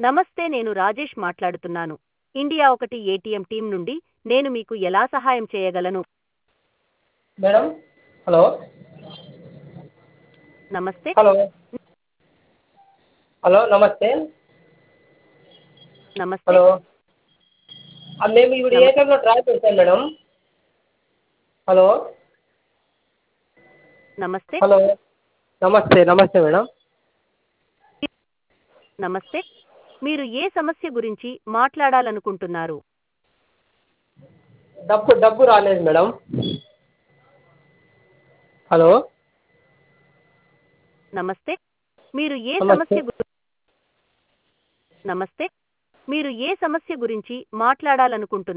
నమస్తే నేను రాజేష్ మాట్లాడుతున్నాను ఇండియా ఒకటి ఏటీఎం టీం నుండి నేను మీకు ఎలా సహాయం చేయగలను మేడం హలో నమస్తే హలో హలో నమస్తే నమస్తే హలో ఆ, మేము ఇప్పుడు ఏటీఎంలో డ్రా చేశాం మేడం హలో నమస్తే హలో నమస్తే నమస్తే మేడం నమస్తే మీరు ఏ సమస్య గురించి మాట్లాడాలనుకుంటున్నారు డబ్బు డబ్బు రాలేదు మేడం హలో నమస్తే మీరు ఏ నమస్తే. సమస్య గు- నమస్తే మీరు ఏ సమస్య గురించి మాట్లాడాలనుకుంటున్నారు